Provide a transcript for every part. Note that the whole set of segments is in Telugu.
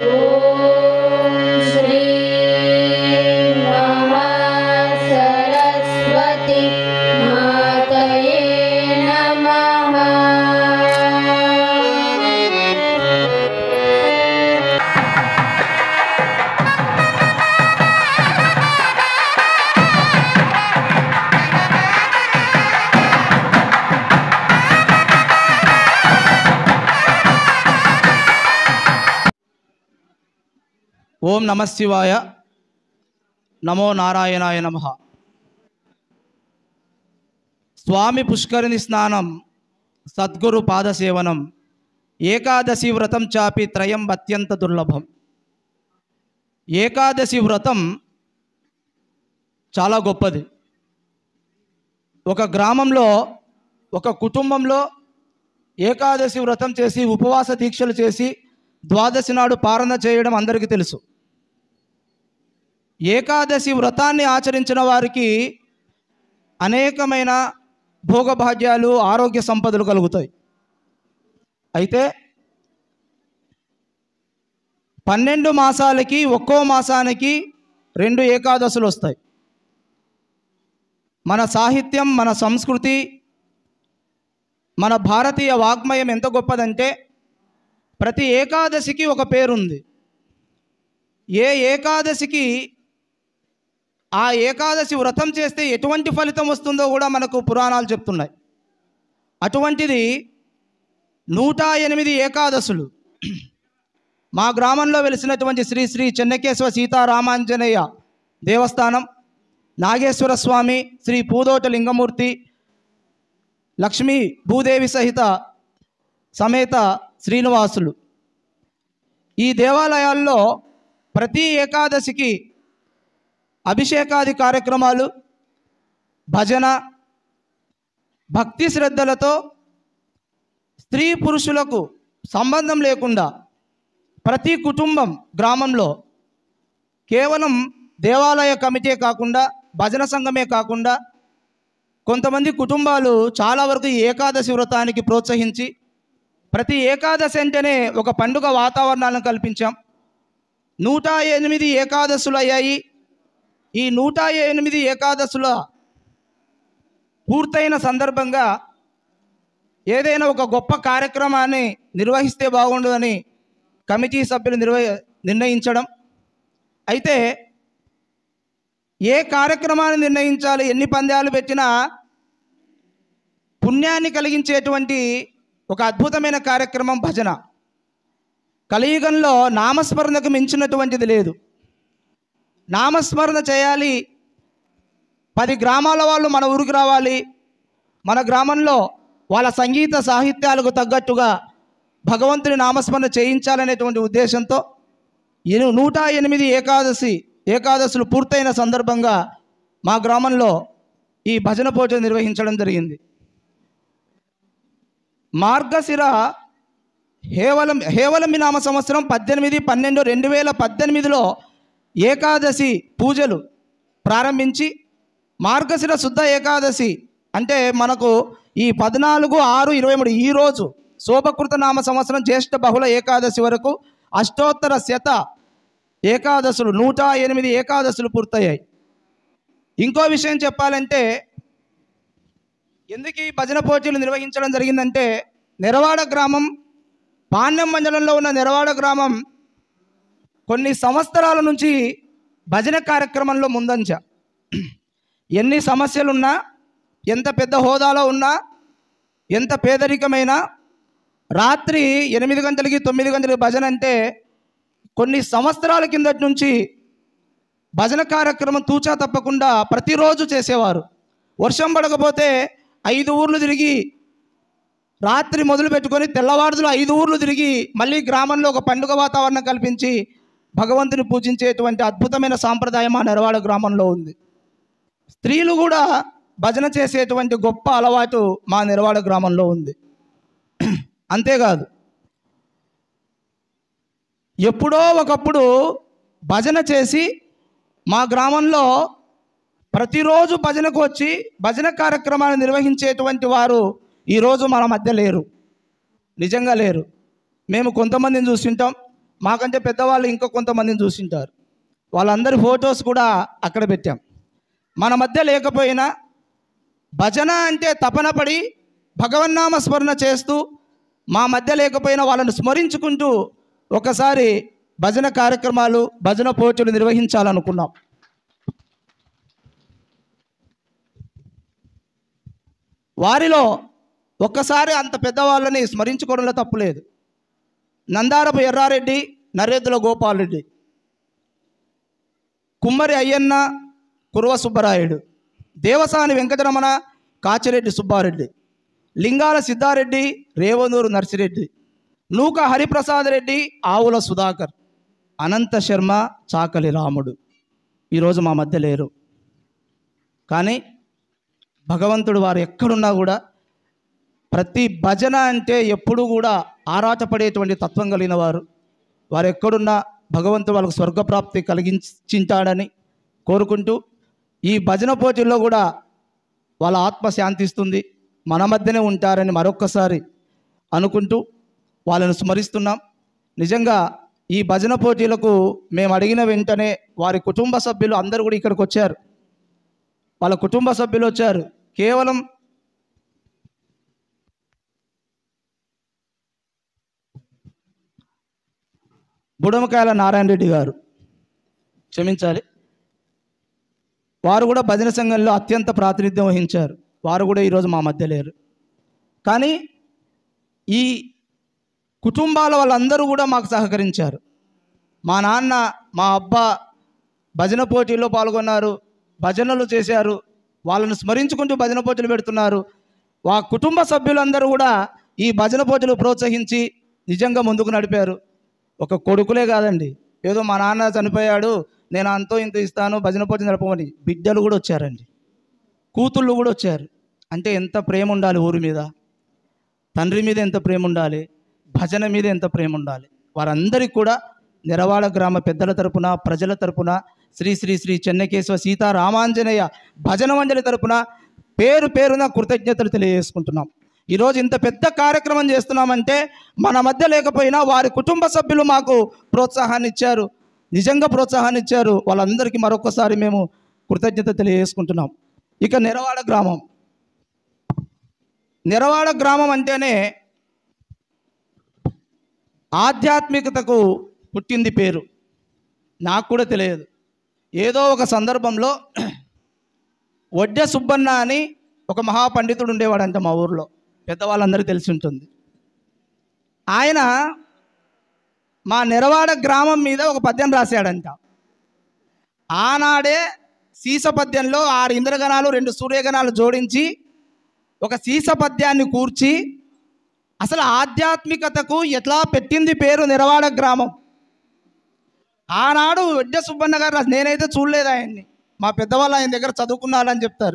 श्री महासरस्वती मातये नमः ఓం నమ శివాయ నమో నారాయణాయ నమ స్వామి పుష్కరిణి స్నానం సద్గురు పాదసేవనం ఏకాదశి వ్రతం చాపి త్రయం అత్యంత దుర్లభం ఏకాదశి వ్రతం చాలా గొప్పది ఒక గ్రామంలో ఒక కుటుంబంలో ఏకాదశి వ్రతం చేసి ఉపవాస దీక్షలు చేసి ద్వాదశి నాడు పారణ చేయడం అందరికీ తెలుసు ఏకాదశి వ్రతాన్ని ఆచరించిన వారికి అనేకమైన భోగభాగ్యాలు ఆరోగ్య సంపదలు కలుగుతాయి అయితే పన్నెండు మాసాలకి ఒక్కో మాసానికి రెండు ఏకాదశులు వస్తాయి మన సాహిత్యం మన సంస్కృతి మన భారతీయ వాగ్మయం ఎంత గొప్పదంటే ప్రతి ఏకాదశికి ఒక పేరుంది ఏ ఏకాదశికి ఆ ఏకాదశి వ్రతం చేస్తే ఎటువంటి ఫలితం వస్తుందో కూడా మనకు పురాణాలు చెప్తున్నాయి అటువంటిది నూట ఎనిమిది ఏకాదశులు మా గ్రామంలో వెలిసినటువంటి శ్రీ శ్రీ చెన్నకేశ్వర సీతారామాంజనేయ దేవస్థానం నాగేశ్వర స్వామి శ్రీ పూదోట లింగమూర్తి లక్ష్మీ భూదేవి సహిత సమేత శ్రీనివాసులు ఈ దేవాలయాల్లో ప్రతి ఏకాదశికి అభిషేకాది కార్యక్రమాలు భజన భక్తి శ్రద్ధలతో స్త్రీ పురుషులకు సంబంధం లేకుండా ప్రతి కుటుంబం గ్రామంలో కేవలం దేవాలయ కమిటీ కాకుండా భజన సంఘమే కాకుండా కొంతమంది కుటుంబాలు చాలా వరకు ఈ ఏకాదశి వ్రతానికి ప్రోత్సహించి ప్రతి ఏకాదశి అంటేనే ఒక పండుగ వాతావరణాలను కల్పించాం నూట ఎనిమిది ఏకాదశులు అయ్యాయి ఈ నూట ఎనిమిది ఏకాదశుల పూర్తయిన సందర్భంగా ఏదైనా ఒక గొప్ప కార్యక్రమాన్ని నిర్వహిస్తే బాగుండదని కమిటీ సభ్యులు నిర్వ నిర్ణయించడం అయితే ఏ కార్యక్రమాన్ని నిర్ణయించాలి ఎన్ని పందాలు పెట్టినా పుణ్యాన్ని కలిగించేటువంటి ఒక అద్భుతమైన కార్యక్రమం భజన కలియుగంలో నామస్మరణకు మించినటువంటిది లేదు నామస్మరణ చేయాలి పది గ్రామాల వాళ్ళు మన ఊరికి రావాలి మన గ్రామంలో వాళ్ళ సంగీత సాహిత్యాలకు తగ్గట్టుగా భగవంతుని నామస్మరణ చేయించాలనేటువంటి ఉద్దేశంతో ఎను నూట ఎనిమిది ఏకాదశి ఏకాదశులు పూర్తయిన సందర్భంగా మా గ్రామంలో ఈ భజన పోటీలు నిర్వహించడం జరిగింది మార్గశిర హేవలం హేవలమి నామ సంవత్సరం పద్దెనిమిది పన్నెండు రెండు వేల పద్దెనిమిదిలో ఏకాదశి పూజలు ప్రారంభించి మార్గశిర శుద్ధ ఏకాదశి అంటే మనకు ఈ పద్నాలుగు ఆరు ఇరవై మూడు ఈరోజు శోభకృత నామ సంవత్సరం జ్యేష్ఠ బహుళ ఏకాదశి వరకు అష్టోత్తర శత ఏకాదశులు నూట ఎనిమిది ఏకాదశులు పూర్తయ్యాయి ఇంకో విషయం చెప్పాలంటే ఎందుకు ఈ భజన పోటీలు నిర్వహించడం జరిగిందంటే నెరవాడ గ్రామం పాణ్యం మండలంలో ఉన్న నెరవాడ గ్రామం కొన్ని సంవత్సరాల నుంచి భజన కార్యక్రమంలో ముందంజ ఎన్ని సమస్యలున్నా ఎంత పెద్ద హోదాలో ఉన్నా ఎంత పేదరికమైనా రాత్రి ఎనిమిది గంటలకి తొమ్మిది గంటలకి భజన అంటే కొన్ని సంవత్సరాల కిందటి నుంచి భజన కార్యక్రమం తూచా తప్పకుండా ప్రతిరోజు చేసేవారు వర్షం పడకపోతే ఐదు ఊర్లు తిరిగి రాత్రి మొదలు పెట్టుకొని తెల్లవారుదులు ఐదు ఊర్లు తిరిగి మళ్ళీ గ్రామంలో ఒక పండుగ వాతావరణం కల్పించి భగవంతుని పూజించేటువంటి అద్భుతమైన సాంప్రదాయం ఆ నెరవాడ గ్రామంలో ఉంది స్త్రీలు కూడా భజన చేసేటువంటి గొప్ప అలవాటు మా నెరవాడ గ్రామంలో ఉంది అంతేకాదు ఎప్పుడో ఒకప్పుడు భజన చేసి మా గ్రామంలో ప్రతిరోజు భజనకు వచ్చి భజన కార్యక్రమాలు నిర్వహించేటువంటి వారు ఈరోజు మన మధ్య లేరు నిజంగా లేరు మేము కొంతమందిని చూస్తుంటాం మాకంటే పెద్దవాళ్ళు ఇంకో కొంతమందిని చూసింటారు వాళ్ళందరి ఫొటోస్ కూడా అక్కడ పెట్టాం మన మధ్య లేకపోయినా భజన అంటే తపన పడి భగవన్నామ స్మరణ చేస్తూ మా మధ్య లేకపోయినా వాళ్ళని స్మరించుకుంటూ ఒకసారి భజన కార్యక్రమాలు భజన పోటీలు నిర్వహించాలనుకున్నాం వారిలో ఒక్కసారి అంత పెద్దవాళ్ళని స్మరించుకోవడంలో తప్పులేదు నందారపు ఎర్రారెడ్డి నరేంద్ర గోపాలరెడ్డి కుమ్మరి అయ్యన్న కుర్వ సుబ్బరాయుడు దేవసాని వెంకటరమణ కాచిరెడ్డి సుబ్బారెడ్డి లింగాల సిద్ధారెడ్డి రేవనూరు నర్సిరెడ్డి నూక హరిప్రసాద్ రెడ్డి ఆవుల సుధాకర్ అనంత శర్మ చాకలి రాముడు ఈరోజు మా మధ్య లేరు కానీ భగవంతుడు వారు ఎక్కడున్నా కూడా ప్రతి భజన అంటే ఎప్పుడు కూడా ఆరాటపడేటువంటి తత్వం కలిగిన వారు వారు ఎక్కడున్నా భగవంతుడు వాళ్ళకు స్వర్గప్రాప్తి కలిగించింటాడని కోరుకుంటూ ఈ భజన పోటీల్లో కూడా వాళ్ళ ఆత్మ శాంతిస్తుంది మన మధ్యనే ఉంటారని మరొక్కసారి అనుకుంటూ వాళ్ళను స్మరిస్తున్నాం నిజంగా ఈ భజన పోటీలకు మేము అడిగిన వెంటనే వారి కుటుంబ సభ్యులు అందరూ కూడా ఇక్కడికి వచ్చారు వాళ్ళ కుటుంబ సభ్యులు వచ్చారు కేవలం బుడమకాయల నారాయణ రెడ్డి గారు క్షమించాలి వారు కూడా భజన సంఘంలో అత్యంత ప్రాతినిధ్యం వహించారు వారు కూడా ఈరోజు మా మధ్య లేరు కానీ ఈ కుటుంబాల వాళ్ళందరూ కూడా మాకు సహకరించారు మా నాన్న మా అబ్బా భజన పోటీల్లో పాల్గొన్నారు భజనలు చేశారు వాళ్ళను స్మరించుకుంటూ భజన పోటీలు పెడుతున్నారు వా కుటుంబ సభ్యులందరూ కూడా ఈ భజన పోటీలు ప్రోత్సహించి నిజంగా ముందుకు నడిపారు ఒక కొడుకులే కాదండి ఏదో మా నాన్న చనిపోయాడు నేను అంతో ఇంత ఇస్తాను భజన పోటీ నడపమని బిడ్డలు కూడా వచ్చారండి కూతుళ్ళు కూడా వచ్చారు అంటే ఎంత ప్రేమ ఉండాలి ఊరి మీద తండ్రి మీద ఎంత ప్రేమ ఉండాలి భజన మీద ఎంత ప్రేమ ఉండాలి వారందరికీ కూడా నిరవాడ గ్రామ పెద్దల తరపున ప్రజల తరపున శ్రీ శ్రీ శ్రీ చెన్నకేశవ సీతారామాంజనేయ భజన మండలి తరపున పేరు పేరున కృతజ్ఞతలు తెలియజేసుకుంటున్నాం ఈరోజు ఇంత పెద్ద కార్యక్రమం చేస్తున్నామంటే మన మధ్య లేకపోయినా వారి కుటుంబ సభ్యులు మాకు ప్రోత్సాహాన్ని ఇచ్చారు నిజంగా ప్రోత్సాహాన్ని ఇచ్చారు వాళ్ళందరికీ మరొకసారి మేము కృతజ్ఞత తెలియజేసుకుంటున్నాం ఇక నిరవాడ గ్రామం నిరవాడ గ్రామం అంటేనే ఆధ్యాత్మికతకు పుట్టింది పేరు నాకు కూడా తెలియదు ఏదో ఒక సందర్భంలో వడ్డె సుబ్బన్న అని ఒక మహాపండితుడు ఉండేవాడంట మా ఊర్లో పెద్దవాళ్ళందరికీ తెలిసి ఉంటుంది ఆయన మా నెరవాడ గ్రామం మీద ఒక పద్యం రాశాడంట ఆనాడే సీస పద్యంలో ఆరు ఇంద్రగణాలు రెండు సూర్యగణాలు జోడించి ఒక సీస పద్యాన్ని కూర్చి అసలు ఆధ్యాత్మికతకు ఎట్లా పెట్టింది పేరు నిరవాడ గ్రామం ఆనాడు వడ్డ సుబ్బన్న గారు రాసి- నేనైతే చూడలేదు ఆయన్ని మా పెద్దవాళ్ళు ఆయన దగ్గర చదువుకున్నారని చెప్తారు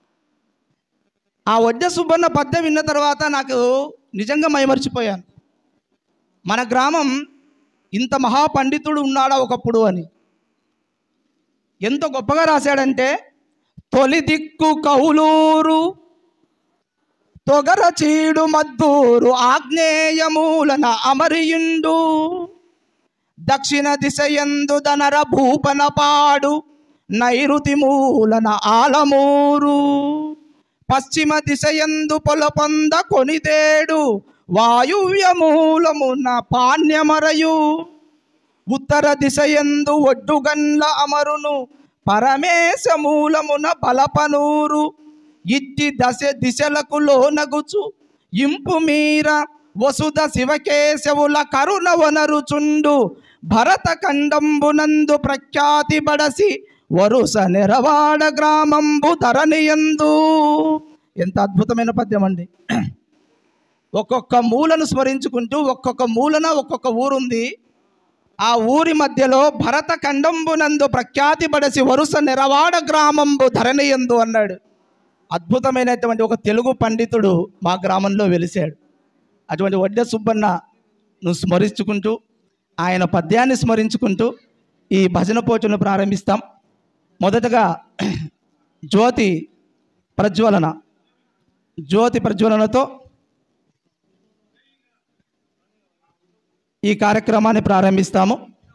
ఆ వడ్డ సుబ్బన్న పద్యం విన్న తర్వాత నాకు నిజంగా మైమర్చిపోయాను మన గ్రామం ఇంత మహాపండితుడు ఉన్నాడా ఒకప్పుడు అని ఎంత గొప్పగా రాశాడంటే తొలి దిక్కు కౌలూరు తొగర చీడు మద్దూరు ఆగ్నేయమూలన అమరియుండు దక్షిణ దిశయందు దనర భూపన పాడు నైరుతి మూలన ఆలమూరు పశ్చిమ దిశయందు పొలపొంద కొనిదేడు వాయువ్య మూలమున పాణ్యమరయు ఉత్తర దిశయందు ఒడ్డుగన్ల అమరును పరమేశ మూలమున బలపనూరు ఇట్టి దశ దిశలకు లోనగుచు ఇంపు మీర వసుధ శివకేశవుల కరుణ వనరుచుండు భరత ఖండంబునందు ప్రఖ్యాతి బడసి వరుస నెరవాడ గ్రామంబు ధరణియందు ఎంత అద్భుతమైన పద్యం అండి ఒక్కొక్క మూలను స్మరించుకుంటూ ఒక్కొక్క మూలన ఒక్కొక్క ఊరుంది ఆ ఊరి మధ్యలో భరత ఖండంబునందు ప్రఖ్యాతి బడసి వరుస నెరవాడ గ్రామంబు ధరణియందు అన్నాడు అద్భుతమైనటువంటి ఒక తెలుగు పండితుడు మా గ్రామంలో వెలిశాడు అటువంటి వడ్డ సుబ్బన్న నువ్వు స్మరించుకుంటూ ఆయన పద్యాన్ని స్మరించుకుంటూ ఈ భజన పోటీలను ప్రారంభిస్తాం మొదటగా జ్యోతి ప్రజ్వలన జ్యోతి ప్రజ్వలనతో ఈ కార్యక్రమాన్ని ప్రారంభిస్తాము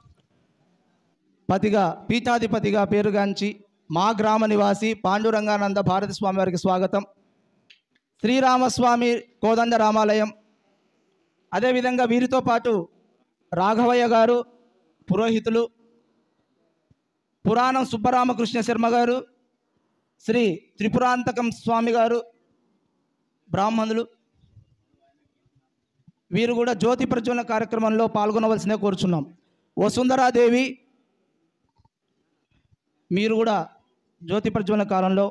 పతిగా పీఠాధిపతిగా పేరుగాంచి మా గ్రామ నివాసి పాండురంగానంద భారతి స్వామి వారికి స్వాగతం శ్రీరామస్వామి కోదండ రామాలయం అదేవిధంగా వీరితో పాటు రాఘవయ్య గారు పురోహితులు పురాణం సుబ్బరామకృష్ణ శర్మ గారు శ్రీ త్రిపురాంతకం స్వామి గారు బ్రాహ్మణులు వీరు కూడా జ్యోతి ప్రజ్వలన కార్యక్రమంలో పాల్గొనవలసిందే కోరుచున్నాం వసుంధరాదేవి మీరు కూడా జ్యోతి ప్రజ్వలన కాలంలో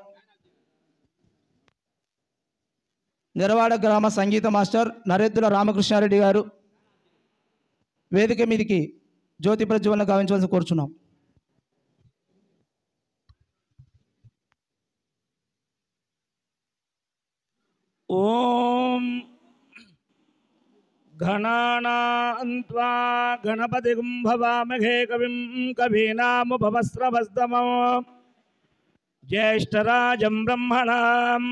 నిరవాడ గ్రామ సంగీత మాస్టర్ నరేద్దుల రామకృష్ణారెడ్డి గారు వేదిక మీదికి జ్యోతి ప్రజ్వలన గావించవలసి కోరుచున్నాం ॐ घनानान्त्वा गणपतिं भवामहे कविं कवीनामुपवस्त्रवस्तमो ज्येष्ठराजं ब्रह्मणां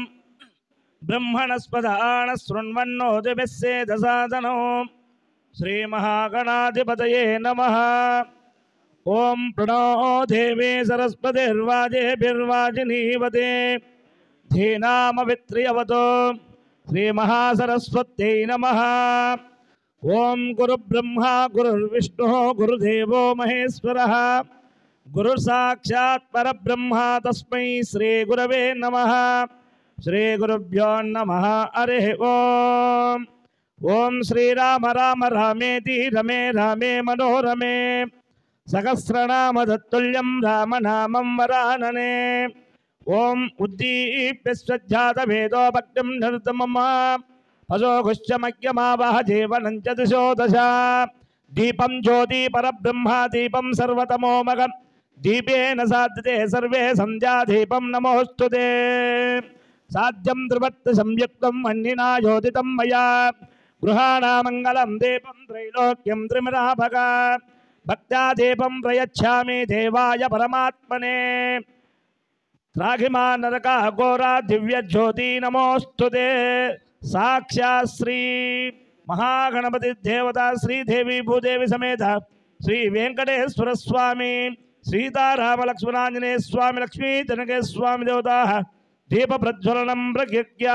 ब्रह्मणस्पदानशृण्वन्नोदिभिस्सेदसादनो श्रीमहागणाधिपतये नमः ॐ प्रणो देवे सरस्वतिर्वाजेभिर्वाजिनीवते धीनामवित्र्यवतो श्रीमहासरस्वत्यै नमः ॐ गुरुब्रह्मा गुरुर्विष्णुः गुरुदेवो महेश्वरः गुरुसाक्षात् परब्रह्मा तस्मै श्रीगुरवे नमः श्रीगुरुभ्यो नमः हरिः ॐ ॐ श्रीराम राम रामेति रमे रामे मनोरमे सहस्रनाम तत्तुल्यं रामनामं वरानने ఓం ఉద్దీప్య స్వధ్యాత వేదో భక్తిం నిర్తమమ పశోఘుశ్చమగ్యమావహ జీవనం చ దిశో దశ దీపం జ్యోతి పరబ్రహ్మ దీపం సర్వతమోమగం దీపేన సాధ్యతే సర్వే సంధ్యాదీపం నమోస్తుతే సాధ్యం ధ్రువత్ సంయుక్తం అన్నినా యోదితం మయా గృహాణామంగళం దీపం త్రైలోక్యం త్రిమిరాభగ భక్త్యా దీపం ప్రయచ్ఛామి దేవాయ పరమాత్మనే త్రాఘిమా నరక ఘోరా దివ్య జ్యోతి నమోస్తుతే సాక్షా శ్రీ మహాగణపతి దేవత శ్రీదేవి భూదేవి సమేత శ్రీ వెంకటేశ్వర స్వామి సీతారామ లక్ష్మణాంజనేయ స్వామి లక్ష్మీ జనకే స్వామి దేవత దీప ప్రజ్వలనం ప్రజ్ఞా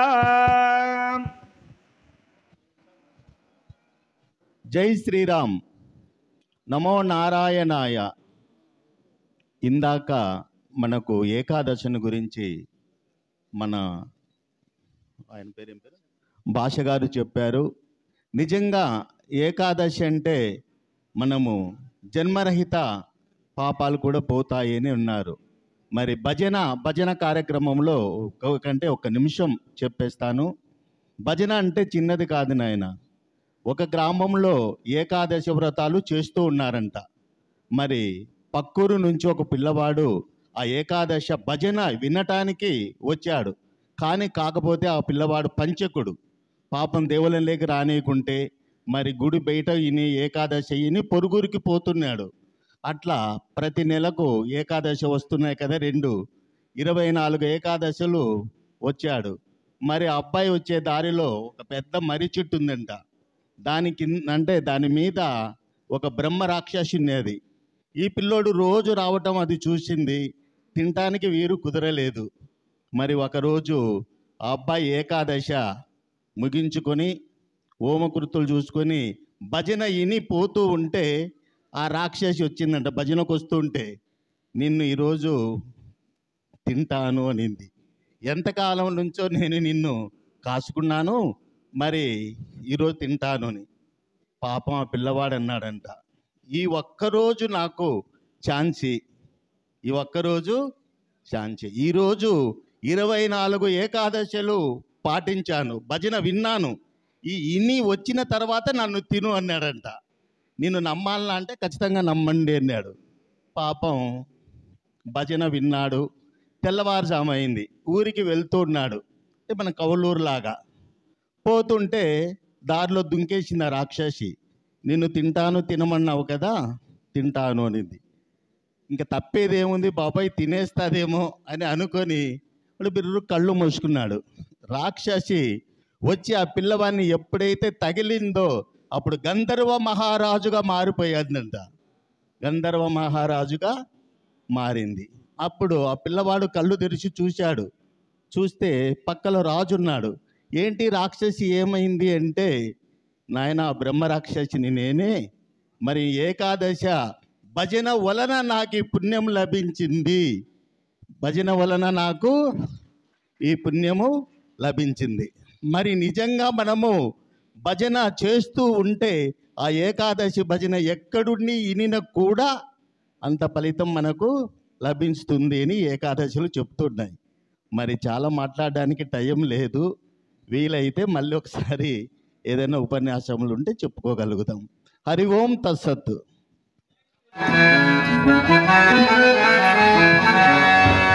జై శ్రీరామ్ నమో నారాయణాయ ఇందాక మనకు ఏకాదశిని గురించి మన ఆయన పేరు ఏం పేరు భాష గారు చెప్పారు నిజంగా ఏకాదశి అంటే మనము జన్మరహిత పాపాలు కూడా పోతాయని ఉన్నారు మరి భజన భజన కార్యక్రమంలో ఒక- కంటే ఒక నిమిషం చెప్పేస్తాను భజన అంటే చిన్నది కాదు నాయన ఒక గ్రామంలో ఏకాదశి వ్రతాలు చేస్తూ ఉన్నారంట మరి పక్కూరు నుంచి ఒక పిల్లవాడు ఆ ఏకాదశ భజన వినటానికి వచ్చాడు కానీ కాకపోతే ఆ పిల్లవాడు పంచకుడు పాపం దేవులంలోకి రానియకుంటే మరి గుడి బయట ఇని ఏకాదశి ఇని పొరుగురికి పోతున్నాడు అట్లా ప్రతి నెలకు ఏకాదశి వస్తున్నాయి కదా రెండు ఇరవై నాలుగు ఏకాదశులు వచ్చాడు మరి ఆ అబ్బాయి వచ్చే దారిలో ఒక పెద్ద మర్రి చెట్టు ఉందంట దాని కింద అంటే దాని మీద ఒక బ్రహ్మ రాక్షసి ఉన్నది ఈ పిల్లోడు రోజు రావటం అది చూసింది తినటానికి వీరు కుదరలేదు మరి ఒకరోజు ఆ అబ్బాయి ఏకాదశ ముగించుకొని హోమకృతులు చూసుకొని భజన ఇని పోతూ ఉంటే ఆ రాక్షసి వచ్చిందంట భజనకు వస్తుంటే నిన్ను ఈరోజు తింటాను అనింది ఎంతకాలం నుంచో నేను నిన్ను కాసుకున్నాను మరి ఈరోజు తింటాను అని పాపం ఆ పిల్లవాడు అన్నాడంట ఈ ఒక్కరోజు నాకు ఛాన్సీ ఈ ఒక్కరోజు ఛాన్సీ ఈరోజు ఇరవై నాలుగు ఏకాదశులు పాటించాను భజన విన్నాను ఈ ఇన్ని వచ్చిన తర్వాత నన్ను తిను అన్నాడంట నిన్ను నమ్మాలనా అంటే ఖచ్చితంగా నమ్మండి అన్నాడు పాపం భజన విన్నాడు తెల్లవారుజాము అయింది ఊరికి వెళ్తూ ఉన్నాడు అంటే మన కౌలూరులాగా పోతుంటే దారిలో దుంకేసింది ఆ రాక్షసి నిన్ను తింటాను తినమన్నావు కదా తింటాను అనింది ఇంకా తప్పేదేముంది బాబాయ్ తినేస్తాదేమో అని అనుకొని ఇప్పుడు బిర్రు కళ్ళు మూసుకున్నాడు రాక్షసి వచ్చి ఆ పిల్లవాడిని ఎప్పుడైతే తగిలిందో అప్పుడు గంధర్వ మహారాజుగా మారిపోయిందంట గంధర్వ మహారాజుగా మారింది అప్పుడు ఆ పిల్లవాడు కళ్ళు తెరిచి చూశాడు చూస్తే పక్కలో రాజు ఉన్నాడు ఏంటి రాక్షసి ఏమైంది అంటే నాయన బ్రహ్మ రాక్షసిని నేనే మరి ఏకాదశ భజన వలన నాకు ఈ పుణ్యం లభించింది భజన వలన నాకు ఈ పుణ్యము లభించింది మరి నిజంగా మనము భజన చేస్తూ ఉంటే ఆ ఏకాదశి భజన ఎక్కడుండి ఇనిన కూడా అంత ఫలితం మనకు లభిస్తుంది అని ఏకాదశులు చెప్తున్నాయి మరి చాలా మాట్లాడడానికి టైం లేదు వీలైతే మళ్ళీ ఒకసారి ఏదైనా ఉపన్యాసములు ఉంటే చెప్పుకోగలుగుతాం హరి ఓం తస్సత్తు